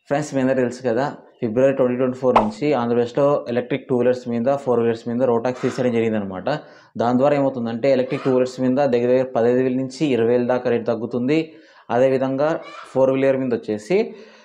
friends మీ అందరూ తెలుసు కదా ఫిబ్రవరి ట్వంటీ ట్వంటీ ఫోర్ నుంచి ఆంధ్రప్రదేశ్లో ఎలక్ట్రిక్ టూ వీలర్స్ మీద ఫోర్ వీలర్స్ మీద రోడ్ ట్యాక్స్ తీసేయడం జరిగిందనమాట దాని ద్వారా ఏమవుతుందంటే ఎలక్ట్రిక్ టూ వీలర్స్ మీద దగ్గర దగ్గర పదహైదు వేల నుంచి ఇరవై వేల దాకా రేట్ తగ్గుతుంది అదేవిధంగా ఫోర్ వీలర్ మీద వచ్చేసి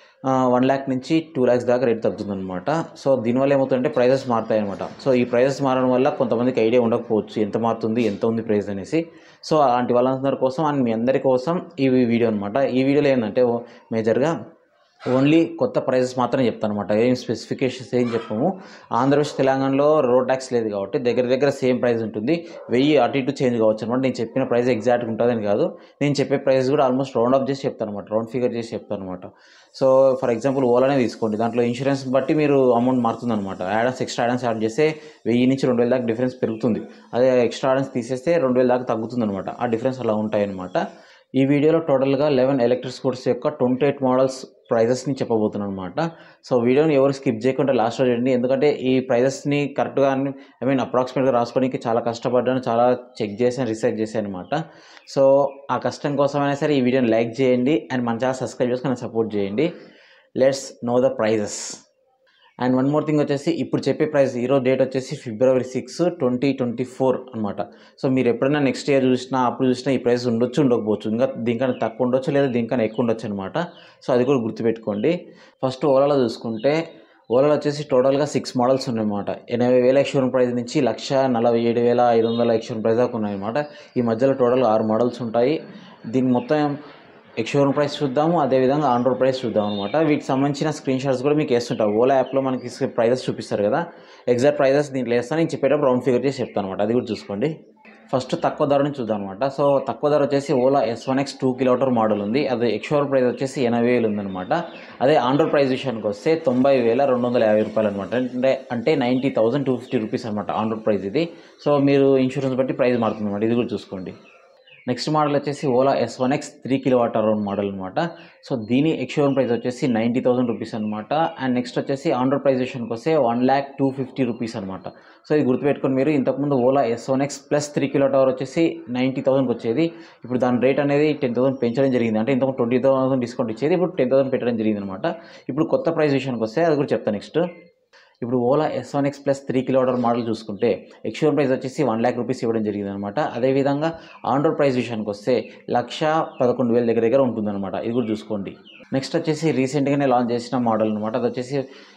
వన్ ల్యాక్ నుంచి టూ ల్యాక్స్ దాకా రేట్ తగ్గుతుంది అనమాట సో దీనివల్ల ఏమవుతుందంటే ప్రైజెస్ మారుతాయి అనమాట సో ఈ ప్రైజెస్ మారడం వల్ల కొంతమందికి ఐడియా ఉండకపోవచ్చు ఎంత మారుతుంది ఎంత ఉంది ప్రైస్ అనేసి సో అలాంటి వాళ్ళందరి కోసం అండ్ మీ అందరి కోసం ఈ వీడియో అనమాట ఈ వీడియోలో ఏంటంటే మేజర్గా ఓన్లీ కొత్త ప్రైజెస్ మాత్రం చెప్తాను అనమాట ఏం స్పెసిఫికేషన్స్ ఏం చెప్పము ఆంధ్రప్రదేశ్ తెలంగాణలో రోడ్ ట్యాక్స్ లేదు కాబట్టి దగ్గర దగ్గర సేమ్ ప్రైస్ ఉంటుంది వెయ్యి అటు ఇటు చేంజ్ కావచ్చు అనమాట నేను చెప్పిన ప్రైస్ ఎగ్జాక్ట్గా ఉంటుందని కాదు నేను చెప్పే ప్రైస్ కూడా ఆల్మోస్ట్ రౌండ్ అప్ చేసి చెప్తాను అనమాట రౌండ్ ఫిగర్ చేసి చెప్తాను అనమాట సో ఫర్ ఎగ్జాంపుల్ ఓలానే తీసుకోండి దాంట్లో ఇన్సూరెన్స్ బట్టి మీరు అమౌంట్ మారుతుంది అనమాట యాడన్స్ ఎక్స్ట్రా యాడన్స్ యాడ్ చేస్తే వెయ్యి నుంచి రెండు వేల దాకా డిఫరెన్స్ పెరుగుతుంది అదే ఎక్స్ట్రా యాడన్స్ తీసేస్తే రెండు వేల దాకా తగ్గుతుంది అనమాట ఆ డిఫరెన్స్ అలా ఉంటాయి అనమాట ఈ వీడియోలో టోటల్గా లెవెన్ ఎలక్ట్రిక్ స్కూటర్స్ యొక్క ట్వంటీ ఎయిట్ మోడల్స్ ప్రైజెస్ని చెప్పబోతున్నాను అనమాట సో వీడియోని ఎవరు స్కిప్ చేయకుండా లాస్ట్లో చూడండి ఎందుకంటే ఈ ప్రైజెస్ని కరెక్ట్గా ఐ మీన్ అప్రాక్సిమేట్గా రాసుకోవడానికి చాలా కష్టపడ్డాను చాలా చెక్ చేశాను రీసెర్చ్ చేశాను అనమాట సో ఆ కష్టం కోసమైనా సరే ఈ వీడియోని లైక్ చేయండి అండ్ మన ఛానల్ సబ్స్క్రైబ్ చేసుకొని సపోర్ట్ చేయండి let's know the prices and one more thing వచ్చేసి ఇప్పుడు చెప్పే ప్రైస్ ఈరోజు డేట్ వచ్చేసి February six twenty twenty four అనమాట సో మీరు ఎప్పుడైనా నెక్స్ట్ ఇయర్ చూసినా అప్పుడు చూసినా ఈ ప్రైస్ ఉండొచ్చు ఉండకపోవచ్చు ఇంకా దీనికన్నా తక్కువ ఉండొచ్చు లేదా దీనికన్నా ఎక్కువ ఉండొచ్చు అనమాట సో అది కూడా గుర్తుపెట్టుకోండి ఫస్ట్ ఓలాలో చూసుకుంటే ఓలాలో వచ్చేసి టోటల్గా సిక్స్ మోడల్స్ ఉన్నాయన్నమాట ఎనభై వేల ఎక్స్షోరూమ్ ప్రైస్ నుంచి లక్ష నలభై ఏడు వేల ఐదు వందల ఎక్స్షోరూమ్ ప్రైస్ దాకా ఉన్నాయన్నమాట ఈ మధ్యలో టోటల్గా ఆరు మోడల్స్ ఉంటాయి దీని మొత్తం ఎక్స్షోరూమ్ ప్రైస్ చూద్దాము అదేవిధంగా ఆన్ రోడ్ ప్రైస్ చూద్దాం అనమాట వీటికి సంబంధించిన స్క్రీన్ షాట్స్ కూడా మీకు వేస్తుంటారు ఓలా యాప్లో మనకి ప్రైజెస్ చూపిస్తారు కదా ఎగ్జాక్ట్ ప్రైజెస్ దీంట్లో వేస్తాను నేను చెప్పేటప్పుడు రౌండ్ ఫిగర్ చేసి చెప్తాను అనమాట అది కూడా చూసుకోండి ఫస్ట్ తక్కువ ధర నుంచి చూద్దాం అనమాట సో తక్కువ ధర వచ్చేసి Ola S one X two kilometre model ఉంది అది ఎక్స్షోర్ ప్రైస్ వచ్చేసి ఎనభై వేలు ఉందన్నమాట అదే ఆండ్రాయిడ్ ప్రైస్ విషయానికి వస్తే తొంభై వేల రెండు వందల యాభై రూపాయలు అనమాట అంటే అంటే ninety thousand two fifty rupees అనమాట ఆండ్రాయిడ్ ప్రైస్ ఇది సో మీరు ఇన్సూరెన్స్ బట్టి ప్రైస్ మారుతుంది అనమాట ఇది కూడా చూసుకోండి నెక్స్ట్ మోడల్ వచ్చేసి Ola S one X three kilowatt around model అనమాట సో దీని ఎక్స్షోరూమ్ ప్రైస్ వచ్చేసి నైంటీ థౌసండ్ రూపీస్ అనమాట అండ్ నెక్స్ట్ వచ్చేసి ఆండ్రాయిడ్ ప్రైస్ విషయానికి వస్తే one lakh two fifty rupees అనమాట సో ఇది గుర్తుపెట్టుకొని మీరు ఇంతకుముందు Ola S one X plus three kilo tower వచ్చేసి నైంటీ థౌసండ్కి వచ్చేది ఇప్పుడు దాని రేట్ అనేది టెన్ థౌసండ్ పెంచడం జరిగింది అంటే ఇంతకు ట్వంటీ థౌసండ్ డిస్కౌంట్ ఇచ్చేది ఇప్పుడు టెన్ థౌసండ్ పెట్టడం జరిగింది అనమాట ఇప్పుడు కొత్త ప్రైస్ విషయానికి వస్తే అది కూడా చెప్తాను నెక్స్ట్ ఇప్పుడు Ola S one X plus three kilometre model చూసుకుంటే ఎక్స్షోరూమ్ ప్రైస్ వచ్చేసి వన్ ల్యాక్ రూపీస్ ఇవ్వడం జరిగింది అనమాట అదేవిధంగా ఆండ్రాయిడ్ ప్రైస్ విషయానికి వస్తే లక్ష పదకొండు వేల దగ్గర దగ్గర ఉంటుందన్నమాట ఇది కూడా చూసుకోండి నెక్స్ట్ వచ్చేసి రీసెంట్గానే లాంచ్ చేసిన మోడల్ అనమాట అది వచ్చేసి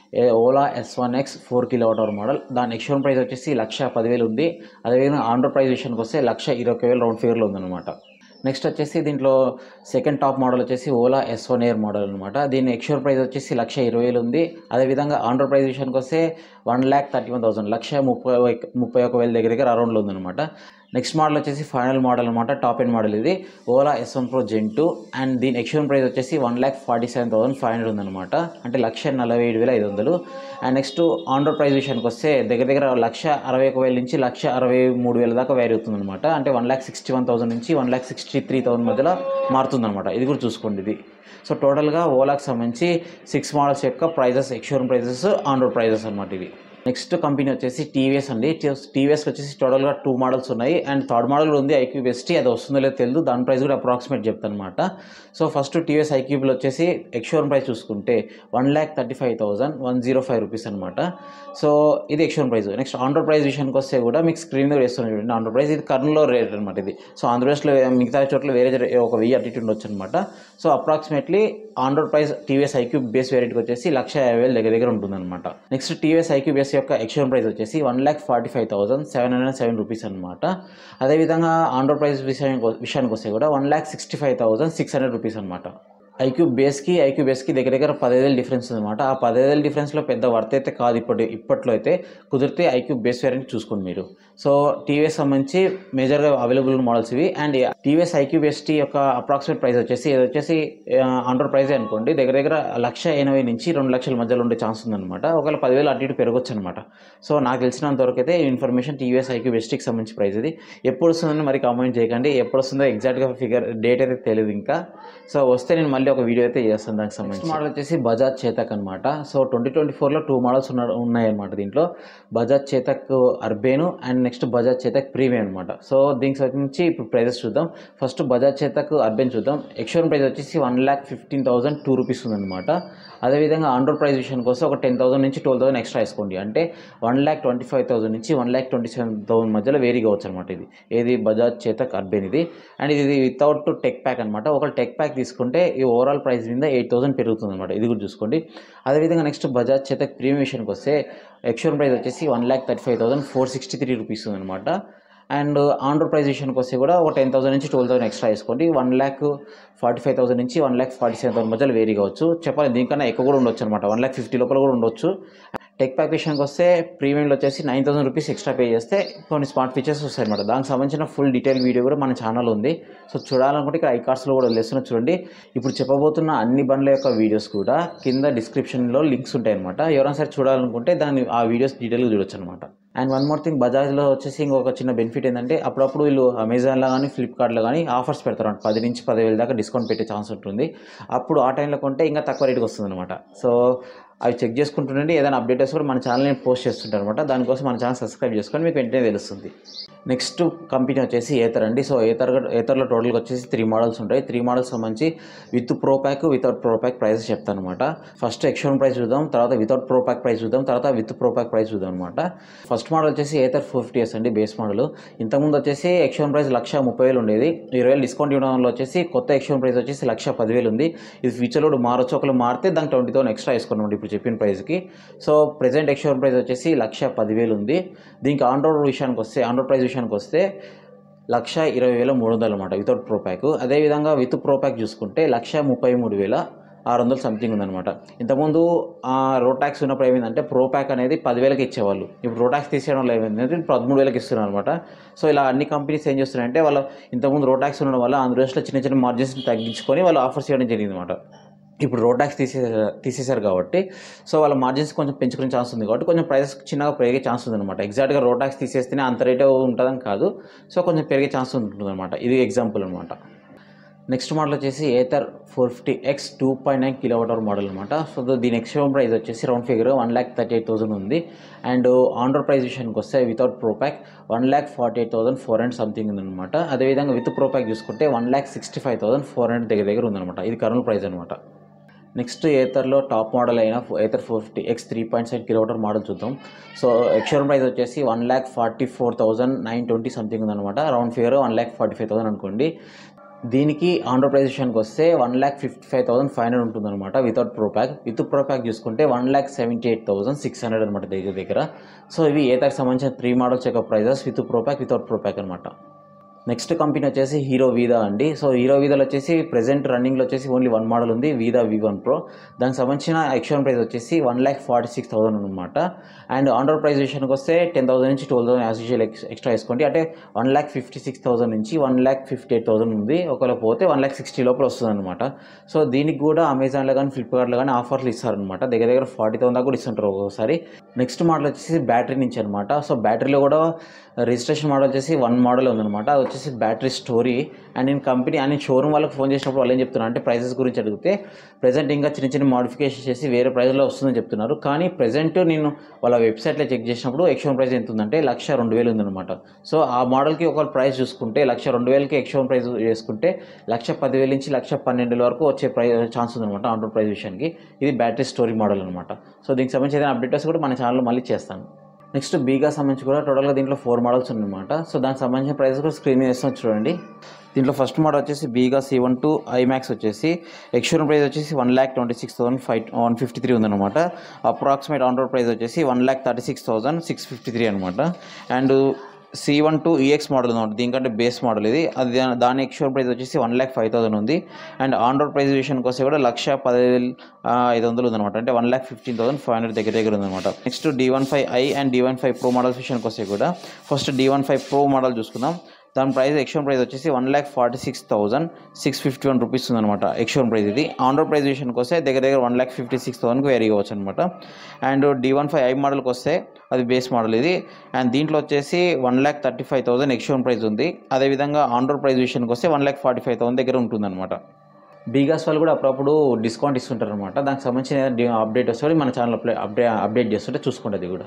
Ola S one X four kilometre model దాని ఎక్స్షోరూమ్ ప్రైస్ వచ్చేసి లక్ష పదివేలు ఉంది అదేవిధంగా ఆండ్రాయిడ్ ప్రైస్ విషయానికి వస్తే లక్ష ఇరవై వేలు రౌండ్ ఫిగర్లో ఉందన్నమాట నెక్స్ట్ వచ్చేసి దీంట్లో సెకండ్ టాప్ మోడల్ వచ్చేసి Ola S one air model అనమాట దీని ఎక్స్షోర్ ప్రైస్ వచ్చేసి లక్ష ఇరవై వేలు ఉంది అదేవిధంగా ఆండ్రాయిడ్ ప్రైస్ విషయానికి వస్తే one lakh thirty one thousand లక్ష ముప్పై ముప్పై ఒక వేల దగ్గర దగ్గర అరౌండ్లో ఉందన్నమాట నెక్స్ట్ మోడల్ వచ్చేసి ఫైనల్ మోడల్ అనమాట టాప్ ఎండ్ మోడల్ ఇది Ola S one pro gen two and దీని ఎక్స్షోర్ ప్రైస్ వచ్చేసి one lakh forty seven thousand five hundred ఉందన్నమాట అంటే లక్ష నలభై ఏడు వేల ఐదు వందలు అండ్ నెక్స్ట్ ఆండ్రాయిడ్ ప్రైస్ విషయానికి వస్తే దగ్గర దగ్గర లక్ష అరవై ఒక వేల నుంచి లక్ష అరవై మూడు వేల దాకా వేరీ అవుతుంది అనమాట అంటే one lakh sixty one thousand నుంచి one lakh sixty three thousand మధ్యలో మారుతుందన్నమాట ఇది కూడా చూసుకోండి ఇది సో టోటల్గా ఓలాకి సంబంధించి సిక్స్ మోడల్స్ యొక్క prices ex showroom prices on road prices అనమాట ఇవి నెక్స్ట్ కంపెనీ వచ్చేసి టీవీఎస్ అండి టీవీఎస్ వచ్చేసి టోటల్గా టూ మోడల్స్ ఉన్నాయి అండ్ థర్డ్ మోడల్ ఉంది ఐక్యూ బెస్టీ అది వస్తుందో లేదో తెలియదు దాని ప్రైస్ కూడా అప్రాక్సిమేట్ చెప్తాను అనమాట సో ఫస్ట్ టీవీఎస్ ఐక్యూబుల్ వచ్చేసి ఎక్స్షోరూమ్ ప్రైస్ చూసుకుంటే one lakh thirty five thousand one zero five rupees అనమాట సో ఇది ex showroom price next on road price విషయానికి వస్తే కూడా మీకు స్క్రీన్ మీద వేస్తున్నాను చూడండి ఆండ్రాయిడ్ ప్రైస్ ఇది కర్నూలులో రేట్ అనమాట ఇది సో ఆంధ్రప్రదేశ్లో మిగతా చోట్ల వేరే ఒక వెయ్యి అటు ఇటు ఉండొచ్చు అనమాట so approximately on road price TVS iQube base వేరియట్కి వచ్చేసి లక్ష యాభై వేల దగ్గర దగ్గర ఉంటుందన్నమాట నెక్స్ట్ టీవీఎస్ ఐక్యూ బేస్ యొక్క ఎక్స్షోరూమ్ ప్రైస్ వచ్చేసి one lakh forty five thousand seven hundred seven rupees అనమాట అదేవిధంగా ఆండ్రాయిడ్ ప్రైస్ విషయానికి విషయానికి వస్తే కూడా one lakh sixty five thousand six hundred rupees అనమాట ఐక్యూ బేస్కి ఐక్యూ బేస్కి దగ్గర దగ్గర పదివేల డిఫరెన్స్ అనమాట ఆ పదివేల డిఫరెన్స్లో పెద్ద వర్త్ అయితే కాదు ఇప్పటి ఇప్పట్లో అయితే కుదిరితే ఐక్యూ బేస్ వేరియంట్ చూసుకోండి మీరు సో టీవీఎస్ సంబంధించి మేజర్గా అవైలబుల్ మోడల్స్ ఇవి అండ్ టీవీఎస్ ఐక్యూ బేస్టీ యొక్క అప్రాక్సిమేట్ ప్రైస్ వచ్చేసి ఇది వచ్చేసి ఆండ్రాయిడ్ ప్రైస్ అనుకోండి దగ్గర దగ్గర లక్ష ఎనభై నుంచి రెండు లక్షల మధ్యలో ఉండే ఛాన్స్ ఉందన్నమాట ఒకవేళ పదివేలు అటు ఇటు పెరగొచ్చు అనమాట సో నాకు తెలిసినంత వరకు అయితే ఇన్ఫర్మేషన్ టీవీఎస్ ఐక్యూ బెస్ట్కి సంబంధించి ప్రైస్ ఇది ఎప్పుడు వస్తుందని మరి కామెంట్ చేయకండి ఎప్పుడు వస్తుందో ఎగ్జాక్ట్గా ఫిగర్ డేట్ అయితే తెలియదు ఇంకా సో వస్తే నేను మళ్ళీ ఒక వీడియో అయితే చేస్తాను దానికి సంబంధించి మోడల్ వచ్చేసి బజాజ్ చేతక్ అనమాట సో ట్వంటీ ట్వంటీ ఫోర్లో టూ మోడల్స్ ఉన్న ఉన్నాయన్నమాట దీంట్లో Bajaj Chetak urbane and next Bajaj Chetak premium అనమాట సో దీనికి సంబంధించి ఇప్పుడు ప్రైజెస్ చూద్దాం ఫస్ట్ బజాజ్ చేతక్ అర్బెన్ చూద్దాం ఎక్స్షోరూమ్ ప్రైస్ వచ్చేసి one lakh fifteen thousand two rupees ఉందన్నమాట అదేవిధంగా ఆండ్రాయిడ్ ప్రైస్ విషయానికి వస్తే ఒక టెన్ థౌసండ్ నుంచి ట్వెల్వ్ థౌసండ్ ఎక్స్ట్రా వేసుకోండి అంటే one lakh twenty five thousand నుంచి one lakh twenty seven thousand మధ్యలో వేరీ కావచ్చు అనమాట ఇది ఏది బజాజ్ చేతక్ అర్బెన్ ఇది అండ్ ఇది వితౌట్ టెక్ ప్యాక్ అనమాట ఒక టెక్ ప్యాక్ తీసుకుంటే ఈ ఓవరాల్ ప్రైస్ మీద ఎయిట్ థౌసండ్ పెరుగుతుంది అనమాట ఇది కూడా చూసుకోండి అదేవిధంగా నెక్స్ట్ బజాజ్ చేతక్ ప్రీమియం విషయానికి వస్తే ఎక్స్షోరూమ్ ప్రైస్ వచ్చేసి one lakh thirty five thousand four sixty three rupees అనమాట అండ్ ఆండ్రాయిడ్ ప్రైస్ విషయానికి వస్తే కూడా ఒక టెన్ థౌసండ్ నుంచి ట్వెల్వ్ థౌసండ్ ఎక్స్ట్రా వేసుకోండి one lakh forty five thousand నుంచి one lakh forty seven thousand మధ్యలో వేరీ కావచ్చు చెప్పాలి దీనికన్నా ఎక్కువ కూడా ఉండొచ్చు అనమాట వన్ ల్యాక్ ఫిఫ్టీ లోపల కూడా ఉండొచ్చు టెక్ ప్యాక్ విషయానికి వస్తే ప్రీమియంలో వచ్చేసి nine thousand rupees extra pay చేస్తే కొన్ని స్మార్ట్ ఫీచర్స్ వస్తాయి అనమాట దానికి సంబంధించిన ఫుల్ డీటెయిల్ వీడియో కూడా మన ఛానల్ ఉంది సో చూడాలనుకుంటే ఇక్కడ ఐకార్డ్స్లో కూడా వదిలేస్తున్నా చూడండి ఇప్పుడు చెప్పబోతున్న అన్ని బండ్ల యొక్క వీడియోస్ కూడా కింద డిస్క్రిప్షన్లో లింక్స్ ఉంటాయి అనమాట ఎవరైనా సరే చూడాలనుకుంటే దాన్ని ఆ వీడియోస్ డీటెయిల్గా చూడొచ్చు అనమాట అండ్ వన్ మోర్ థింగ్ బజాజ్లో వచ్చేసి ఇంకొక చిన్న బెనిఫిట్ ఏంటంటే అప్పుడప్పుడు వీళ్ళు అమెజాన్లో కానీ ఫ్లిప్కార్ట్లో కానీ ఆఫర్స్ పెడతారు అంటే పది నుంచి పదివేల దాకా డిస్కౌంట్ పెట్టే ఛాన్స్ ఉంటుంది అప్పుడు ఆ టైంలో కొంటే ఇంకా తక్కువ రేటుకి వస్తుంది అనమాట సో అవి చెక్ చేసుకుంటుండండి ఏదైనా అప్డేట్స్ కూడా మన ఛానల్ నేను పోస్ట్ చేస్తుంటాను అనమాట దానికోసం మన ఛానల్ సబ్స్క్రైబ్ చేసుకొని మీకు వెంటనే తెలుస్తుంది నెక్స్ట్ కంపెనీ వచ్చేసి ఏతర్ అండి సో ఏతర్ ఏతర్లో టోటల్గా వచ్చేసి త్రీ మోడల్స్ ఉంటాయి త్రీ మోడల్స్ సంబంధించి with pro pack without pro pack price చెప్తాను అనమాట ఫస్ట్ ఎక్స్షోరూమ్ ప్రైస్ చూద్దాం తర్వాత వితౌట్ ప్రో ప్యాక్ ప్రైస్ చూద్దాం తర్వాత విత్ ప్రో ప్యాక్ ప్రైస్ చూద్దాం అనమాట ఫస్ట్ మోడల్ వచ్చేసి ఏతర్ ఫోర్ ఫిఫ్టీ ఎస్ అండి బేస్ మోడల్ ఇంతకుముందు వచ్చేసి ఎక్స్షోరూమ్ ప్రైస్ లక్ష ముప్పై వేలు ఉండేది ఇరవై వేలు డిస్కౌంట్ ఇవ్వడం వల్ల వచ్చేసి కొత్త ఎక్స్షోరూమ్ ప్రైస్ వచ్చేసి లక్ష పదివేలు ఉంది ఇది ఫ్యూచర్లో కూడా మారొచ్చు ఒకళ్ళు మారితే దానికి ట్వంటీ థౌసండ్ ఎక్స్ట్రా వేసుకున్నాం ఇప్పుడు చెప్పిన ప్రైస్కి సో ప్రెజెంట్ ఎక్స్షోరూమ్ ప్రైస్ వచ్చేసి లక్ష పదివేలు ఉంది దీనికి ఆండ్రాయిడ్ విషయానికి వస్తే ఆండ్రాయిడ్ ప్రైస్ విషయానికి వస్తే లక్ష ఇరవై వేల మూడు వందలు అనమాట వితౌట్ ప్రో ప్యాక్ అదేవిధంగా విత్ ప్రో ప్యాక్ చూసుకుంటే లక్ష ముప్పై మూడు వేల ఆరు వందలు సంథింగ్ ఉందన్నమాట ఇంతకుముందు ఆ రోడ్ ట్యాక్స్ ఉన్నప్పుడు ఏమైందంటే ప్రో ప్యాక్ అనేది పదివేలకి ఇచ్చేవాళ్ళు ఇప్పుడు రోడ్ ట్యాక్స్ తీసేయడం వల్ల ఏమైందంటే పదమూడు వేలకి ఇస్తున్నారు అనమాట సో ఇలా అన్ని కంపెనీస్ ఏం చేస్తున్నాయంటే వాళ్ళు ఇంతకుముందు రోడ్ ట్యాక్స్ ఉండడం వల్ల ఆంధ్రప్రదేశ్లో చిన్న చిన్న మార్జిన్స్ తగ్గించుకొని వాళ్ళు ఆఫర్స్ చేయడం జరిగింది అనమాట ఇప్పుడు రోడ్ ట్యాక్స్ తీసే తీసేశారు కాబట్టి సో వాళ్ళ మార్జిన్స్ కొంచెం పెంచుకునే ఛాన్స్ ఉంది కాబట్టి కొంచెం ప్రైసెస్ చిన్నగా పెరిగే ఛాన్స్ ఉంది అనమాట ఎగ్జాక్ట్గా రోడ్ ట్యాక్స్ తీసేస్తేనే అంత రేటే ఉంటుందని కాదు సో కొంచెం పెరిగే ఛాన్స్ ఉంటుంది అనమాట ఇది ఎగ్జాంపుల్ అనమాట నెక్స్ట్ మోడల్ వచ్చేసి Ather four fifty X two point nine kilowatt hour model అనమాట సో దీని ఎక్స్ట్రీమ్ ప్రైస్ వచ్చేసి round figure one lakh thirty eight thousand ఉంది అండ్ ఆండ్రాయిడ్ ప్రైస్ విషయానికి వస్తే without pro pack one lakh forty eight thousand four hundred something ఉందన్నమాట అదేవిధంగా with pro pack చూసుకుంటే one lakh sixty five thousand four hundred దగ్గర దగ్గర ఉందన్నమాట ఇది కర్నూలు ప్రైస్ అనమాట నెక్స్ట్ ఏతర్లో టాప్ మోడల్ అయిన Ather four fifty X three point seven kilometre model చూద్దాం సో ఎక్స్షోరూమ్ ప్రైస్ వచ్చేసి one lakh forty four thousand nine twenty something ఉందన్నమాట round figure one lakh forty five thousand అనుకోండి దీనికి ఆంధ్ర ప్రైస్ విషయానికి వస్తే one lakh fifty five thousand five hundred ఉంటుందన్నమాట without pro pack with pro pack చూసుకుంటే one lakh seventy eight thousand six hundred అనమాట దగ్గర దగ్గర సో ఇవి ఏతాకి సంబంధించిన త్రీ మోడల్స్ యొక్క prices with pro pack without pro pack అనమాట నెక్స్ట్ కంపెనీ వచ్చేసి హీరో వీదా అండి సో హీరో వీదాలో వచ్చేసి ప్రెసెంట్ రన్నింగ్లో వచ్చేసి ఓన్లీ వన్ మోడల్ ఉంది వీదా వి వన్ ప్రో దానికి సంబంధించిన ఎక్షన్ ప్రైస్ వచ్చేసి one lakh forty six thousand అనమాట అండ్ ఆండ్రాయిడ్ ప్రైస్ విషయానికి వస్తే టెన్ థౌసండ్ నుంచి twelve thousand as usual extra వేసుకోండి అంటే one lakh fifty six thousand నుంచి one lakh fifty eight thousand ఉంది ఒకవేళ పోతే వన్ ల్యాక్ సిక్స్టీ లోపల వస్తుంది అనమాట సో దీనికి కూడా అమెజాన్లో కానీ ఫ్లిప్కార్ట్లో కానీ ఆఫర్లు ఇస్తారనమాట దగ్గర దగ్గర ఫార్టీ థౌసండ్ దాకా కూడా ఇస్తుంటారు ఒక్కొక్కసారి నెక్స్ట్ మోడల్ వచ్చేసి బ్యాటరీ నుంచి అనమాట సో బ్యాటరీలో కూడా రిజిస్ట్రేషన్ మోడల్ వచ్చేసి వన్ మోడల్ ఉందన్నమాట అది వచ్చేసి బ్యాటరీ స్టోరీ అండ్ నేను కంపెనీ అని షోరూమ్ వాళ్ళకి ఫోన్ చేసినప్పుడు వాళ్ళు ఏం చెప్తున్నారు అంటే ప్రైసెస్ గురించి అడిగితే ప్రజెంట్ ఇంకా చిన్న చిన్న మాడిఫికేషన్ చేసి వేరే ప్రైస్లో వస్తుందని చెప్తున్నారు కానీ ప్రజెంట్ నేను వాళ్ళ వెబ్సైట్లో చెక్ చేసినప్పుడు ఎక్స్షోన్ ప్రైస్ ఎంత ఉందంటే లక్ష రెండు వేలు ఉందన్నమాట సో ఆ మోడల్కి ఒక ప్రైస్ చూసుకుంటే లక్ష రెండు వేలకి ఎక్స్షోన్ ప్రైస్ చేసుకుంటే లక్ష పదివేల నుంచి లక్ష పన్నెండు వరకు వచ్చే ప్రైస్ ఛాన్స్ ఉందన్నమాట ఆండ్రాయిడ్ ప్రైస్ విషయానికి ఇది బ్యాటరీ స్టోరీ మోడల్ అనమాట సో దీనికి సంబంధించి ఏదైనా అప్డేట్స్ కూడా మన ఛానల్లో మళ్ళీ చేస్తాను నెక్స్ట్ బీగా సంబంధించి కూడా టోటల్గా దీంట్లో ఫోర్ మోడల్స్ ఉన్నాయన్నమాట సో దానికి సంబంధించిన ప్రైస్ కూడా స్క్రీన్ మీద వేస్తాం చూడండి దీంట్లో ఫస్ట్ మోడల్ వచ్చేసి BGauss C one two i max వచ్చేసి ఎక్స్షోరూమ్ ప్రైస్ వచ్చేసి one lakh twenty six thousand five one fifty three ఉందన్నమాట అప్రాక్సిమేట్ ఆన్ రోడ్ ప్రైస్ వచ్చేసి one lakh thirty six thousand six fifty three అనమాట and C one two EX model అనమాట దీనికంటే base model ఇది అది దా- దాని ఎక్స్షోర్ ప్రైస్ వచ్చేసి వన్ ల్యాక్ ఫైవ్ థౌసండ్ ఉంది అండ్ ఆన్ రోడ్ ప్రైస్ విషయానికి వస్తే కూడా లక్ష పదివేలు ఆ, ఐదు వందలు ఉందన్నమాట అంటే one lakh fifteen thousand five hundred దగ్గర దగ్గర ఉందన్నమాట next D one five I and D one five pro models విషయానికి వస్తే కూడా first D one five pro model చూసుకుందాం దాని ప్రైస్ ఎక్స్షోన్ ప్రైస్ వచ్చేసి one lakh forty six thousand six fifty one rupees ఉందన్నమాట ఎక్స్షోన్ ప్రైస్ ఇది ఆండ్రాయిడ్ ప్రైస్ విషయానికి వస్తే దగ్గర దగ్గర వన్ ల్యాక్ ఫిఫ్టీ సిక్స్ థౌసండ్కి వేరీ కావచ్చు అనమాట and D one five I మోడల్కి వస్తే అది బేస్ మోడల్ ఇది అండ్ దీంట్లో వచ్చేసి one lakh thirty five thousand ex showroom price ఉంది అదేవిధంగా ఆండ్రాయిడ్ ప్రైస్ విషయానికి వస్తే one lakh forty five thousand దగ్గర ఉంటుందన్నమాట బీగాస్ వాళ్ళు కూడా అప్పుడప్పుడు డిస్కౌంట్ ఇస్తుంటారు అనమాట దానికి సంబంధించిన ఏదైనా అప్డేట్ వస్తే కూడా మన ఛానల్ అప్డేట్ అప్డేట్ చేస్తుంటే చూసుకోండి అది కూడా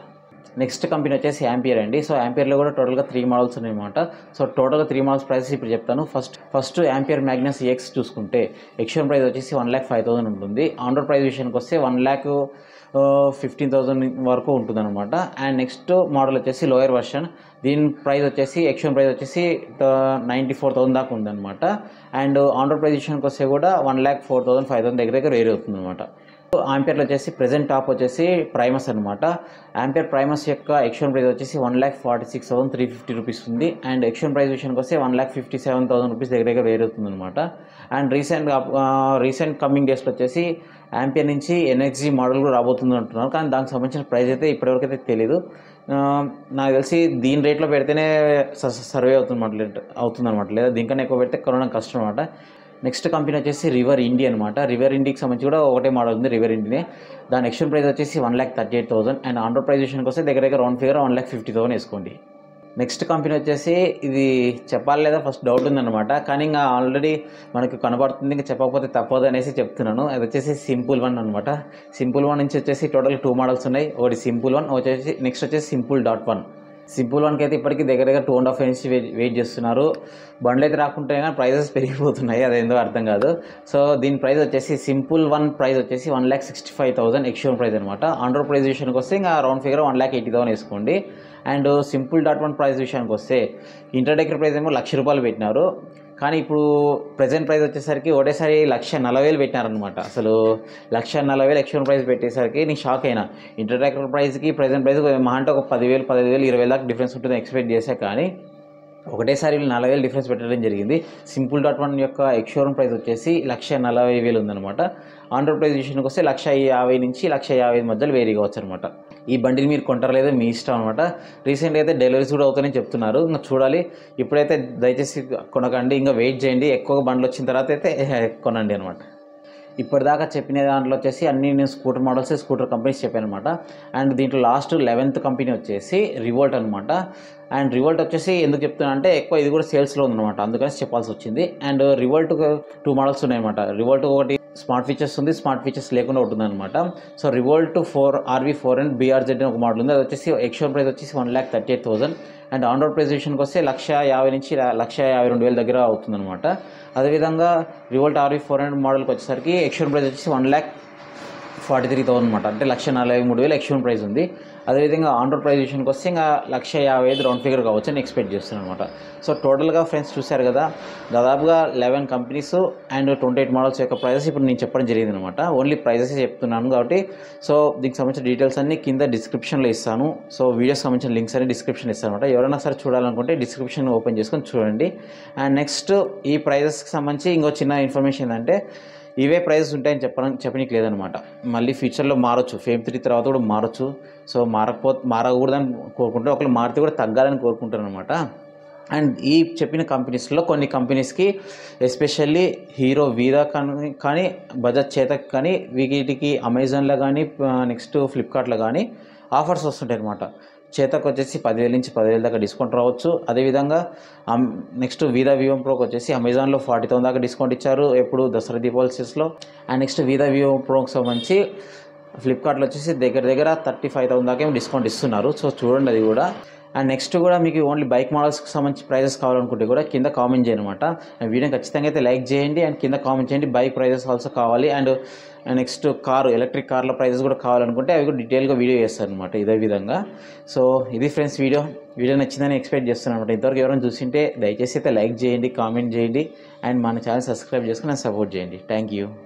నెక్స్ట్ కంపెనీ వచ్చేసి యాంపియర్ అండి సో యాంపియర్లో కూడా టోటల్గా త్రీ మోడల్స్ ఉన్నాయన్నమాట సో టోటల్గా త్రీ మోడల్స్ ప్రైసెస్ ఇప్పుడు చెప్తాను first first Ampere Magnus X చూసుకుంటే ఎక్షన్ ప్రైస్ వచ్చేసి వన్ ల్యాక్ ఫైవ్ థౌసండ్ ఉంటుంది ఆండ్రాయిడ్ ప్రైస్ విషయానికి వస్తే వన్ ల్యాక్ ఫిఫ్టీన్ థౌసండ్ వరకు ఉంటుంది అనమాట అండ్ నెక్స్ట్ మోడల్ వచ్చేసి లోయర్ వర్షన్ దీని ప్రైస్ వచ్చేసి ఎక్షన్ ప్రైస్ వచ్చేసి నైంటీ ఫోర్ థౌసండ్ దాకా ఉందన్నమాట అండ్ ఆండ్రాయిడ్ ప్రైస్ విషయానికి వస్తే కూడా one lakh four thousand five thousand దగ్గర దగ్గర వేరే అవుతుంది అనమాట ఆంపియర్లో వచ్చేసి ప్రెజెంట్ టాప్ వచ్చేసి ప్రైమస్ అనమాట ఆంపియర్ ప్రైమస్ యొక్క ఎక్షన్ ప్రైస్ వచ్చేసి one lakh forty six thousand three fifty rupees ఉంది అండ్ ఎక్షన్ ప్రైస్ విషయానికి వస్తే one lakh fifty seven thousand rupees దగ్గర దగ్గర వేరే అవుతుంది అనమాట అండ్ రీసెంట్ రీసెంట్ కమింగ్ డేస్లో వచ్చేసి ఆంపియర్ నుంచి ఎన్ఎక్జీ మోడల్ కూడా రాబోతుంది అంటున్నారు కానీ దానికి సంబంధించిన ప్రైస్ అయితే ఇప్పటివరకు అయితే తెలియదు ఆ, నాకు తెలిసి దీని రేట్లో పెడితేనే సర్వే అవుతుంది అవుతుంది అనమాట లేదా దీనికన్నా ఎక్కువ పెడితే కొనడం కష్టం అనమాట నెక్స్ట్ కంపెనీ వచ్చేసి రివర్ ఇండి అనమాట రివర్ ఇండికి సంబంధించి కూడా ఒకటే మోడల్ ఉంది రివర్ ఇండినే దాని ఎక్షన్ ప్రైస్ వచ్చేసి one lakh thirty eight thousand and on road price విషయానికి వస్తే దగ్గర దగ్గర round figure one lakh fifty thousand వేసుకోండి నెక్స్ట్ కంపెనీ వచ్చేసి ఇది చెప్పాలి లేదా ఫస్ట్ డౌట్ ఉందన్నమాట కానీ ఇంకా ఆల్రెడీ మనకు కనబడుతుంది ఇంకా చెప్పకపోతే తప్పదు అనేసి చెప్తున్నాను అది వచ్చేసి సింపుల్ వన్ అనమాట సింపుల్ వన్ నుంచి వచ్చేసి టోటల్ టూ మోడల్స్ ఉన్నాయి ఒకటి సింపుల్ వన్ వచ్చేసి నెక్స్ట్ వచ్చేసి సింపుల్ డాట్ వన్ సింపుల్ వన్కి అయితే ఇప్పటికీ దగ్గర దగ్గర two and half inch wait చేస్తున్నారు బండ్లు అయితే రాకుంటే కానీ ప్రైజెస్ పెరిగిపోతున్నాయి అదేందో అర్థం కాదు సో దీని ప్రైస్ వచ్చేసి సింపుల్ వన్ ప్రైస్ వచ్చేసి one lakh sixty five thousand ఎక్స్యూన్ ప్రైస్ అనమాట ఆండ్రాయిడ్ ప్రైస్ విషయానికి వస్తే ఇంకా round figure one lakh eighty thousand వేసుకోండి and simple dot one price విషయానికి వస్తే ఇంటర్డెక్కర్ ప్రైస్ ఏమో లక్ష రూపాయలు పెట్టినారు కానీ ఇప్పుడు ప్రజెంట్ ప్రైస్ వచ్చేసరికి ఒకటేసారి లక్ష నలభై వేలు పెట్టినారనమాట అసలు లక్ష నలభై వేలు ఎక్స్ట్రా ప్రైస్ పెట్టేసరికి నేను షాక్ అయినా ఇంటర్ట్రాక్టర్ ప్రైస్కి ప్రజెంట్ ప్రైస్ మహా అంటే ఒక పదివేలు పదిహేను వేలు ఇరవై వేల దాకా డిఫరెన్స్ ఉంటుంది ఎక్స్పెక్ట్ చేశా కానీ ఒకటేసారి వీళ్ళు నలభై వేలు డిఫరెన్స్ పెట్టడం జరిగింది సింపుల్ డాట్ వన్ యొక్క ఎక్స్షోరూమ్ ప్రైస్ వచ్చేసి లక్ష నలభై వేలు ఉందన్నమాట ఆండ్రాయిడ్ ప్రైస్ విషయానికి వస్తే లక్ష యాభై నుంచి లక్ష యాభై ఐదు మధ్యలో వేరీ కావచ్చు అనమాట ఈ బండిని మీరు కొంటారు లేదో మీ ఇష్టం అనమాట రీసెంట్గా అయితే డెలివరీస్ కూడా అవుతాయని చెప్తున్నారు ఇంకా చూడాలి ఇప్పుడైతే దయచేసి కొనకండి ఇంకా వెయిట్ చేయండి ఎక్కువగా బండ్లు వచ్చిన తర్వాత అయితే కొనండి అనమాట ఇప్పటిదాకా చెప్పిన దాంట్లో వచ్చేసి అన్ని నేను స్కూటర్ మోడల్స్ స్కూటర్ కంపెనీస్ చెప్పాను అనమాట అండ్ దీంట్లో లాస్ట్ లెవెన్త్ కంపెనీ వచ్చేసి రివోల్ట్ అనమాట అండ్ రివోల్ట్ వచ్చేసి ఎందుకు చెప్తున్నా అంటే ఎక్కువ ఇది కూడా సేల్స్లో ఉందన్నమాట అందుకని చెప్పాల్సి వచ్చింది అండ్ రివోల్ట్ టూ మోడల్స్ ఉన్నాయన్నమాట రివోల్ట్ ఒకటి స్మార్ట్ ఫీచర్స్ ఉంది స్మార్ట్ ఫీచర్స్ లేకుండా ఉంటుంది అనమాట so Revolt four RV four and BRZ అని ఒక మోడల్ ఉంది అది వచ్చేసి ఎక్స్ట్రా ప్రైస్ వచ్చేసి one lakh thirty eight thousand and on road price విషయానికి వస్తే లక్ష యాభై నుంచి ల- లక్ష యాభై రెండు వేల దగ్గర అవుతుందన్నమాట అదేవిధంగా రివోల్ట్ ఆర్వీ ఫోర్ హండ్రెడ్ మోడల్కి వచ్చేసరికి ఎక్స్ట్రా ప్రైస్ వచ్చేసి one lakh forty three thousand అనమాట అంటే లక్ష నలభై మూడు వేలు ఎక్స్ట్రా ప్రైస్ ఉంది అదేవిధంగా ఆండ్రాయిడ్ ప్రైస్ విషయానికి వస్తే ఇంకా లక్ష యాభై ఐదు రౌండ్ ఫిగర్ కావచ్చు అని ఎక్స్పెక్ట్ చేస్తున్నాను అనమాట సో టోటల్గా ఫ్రెండ్స్ చూశారు కదా దాదాపుగా eleven companies and twenty eight models యొక్క ప్రైజెస్ ఇప్పుడు నేను చెప్పడం జరిగింది అనమాట ఓన్లీ ప్రైజెస్ చెప్తున్నాను కాబట్టి సో దీనికి సంబంధించిన డీటెయిల్స్ అన్ని కింద డిస్క్రిప్షన్లో ఇస్తాను సో వీడియోస్ సంబంధించిన లింక్స్ అన్ని డిస్క్రిప్షన్ ఇస్తాను అనమాట ఎవరైనా సరే చూడాలనుకుంటే డిస్క్రిప్షన్ ఓపెన్ చేసుకొని చూడండి అండ్ నెక్స్ట్ ఈ ప్రైజెస్కి సంబంధించి ఇంకో చిన్న ఇన్ఫర్మేషన్ ఏంటంటే ఇవే ప్రైజెస్ ఉంటాయని చెప్పడం చెప్పనీకి లేదనమాట మళ్ళీ ఫ్యూచర్లో మారొచ్చు ఫేమ్ త్రీ తర్వాత కూడా మారొచ్చు సో మారకపో మారకూడదని కోరుకుంటారు ఒకళ్ళు మారితే కూడా తగ్గాలని కోరుకుంటారు అనమాట అండ్ ఈ చెప్పిన కంపెనీస్లో కొన్ని కంపెనీస్కి ఎస్పెషల్లీ హీరో వీరా కానీ కానీ బజాజ్ చేతక్ కానీ వీటికి అమెజాన్లో కానీ నెక్స్ట్ ఫ్లిప్కార్ట్లో కానీ ఆఫర్స్ వస్తుంటాయి అనమాట చేతక్ వచ్చేసి పదివేల నుంచి పదివేల దాకా డిస్కౌంట్ రావచ్చు అదేవిధంగా అమ్- నెక్స్ట్ వీదా వివో ప్రోకి వచ్చేసి అమెజాన్లో ఫార్టీ థౌసండ్ దాకా డిస్కౌంట్ ఇచ్చారు ఎప్పుడు దసరా దీపావళి సేల్స్లో అండ్ నెక్స్ట్ వీదా వివో ప్రోకి సంబంధించి ఫ్లిప్కార్ట్లో వచ్చేసి దగ్గర దగ్గర థర్టీ ఫైవ్ థౌసండ్ దాకా ఏమో డిస్కౌంట్ ఇస్తున్నారు సో చూడండి అది కూడా అండ్ నెక్స్ట్ కూడా మీకు ఓన్లీ బైక్ మోడల్స్కి సంబంధించి ప్రైజెస్ కావాలనుకుంటే కూడా కింద కామెంట్ చేయండి అనమాట వీడియో ఖచ్చితంగా అయితే లైక్ చేయండి అండ్ కింద కామెంట్ చేయండి బైక్ ప్రైజెస్ ఆల్సో కావాలి అండ్ నెక్స్ట్ కారు ఎలక్ట్రిక్ కార్ల ప్రైజెస్ కూడా కావాలనుకుంటే అవి కూడా డీటెయిల్గా వీడియో చేస్తారు అనమాట ఇదే విధంగా సో ఇది ఫ్రెండ్స్ వీడియో వీడియో నచ్చిందని ఎక్స్పెక్ట్ చేస్తున్నాను అనమాట ఇంతవరకు ఎవరైనా చూసింటే దయచేసి అయితే లైక్ చేయండి కామెంట్ చేయండి అండ్ మన ఛానల్ సబ్స్క్రైబ్ చేసుకుని సపోర్ట్ చేయండి థ్యాంక్ యూ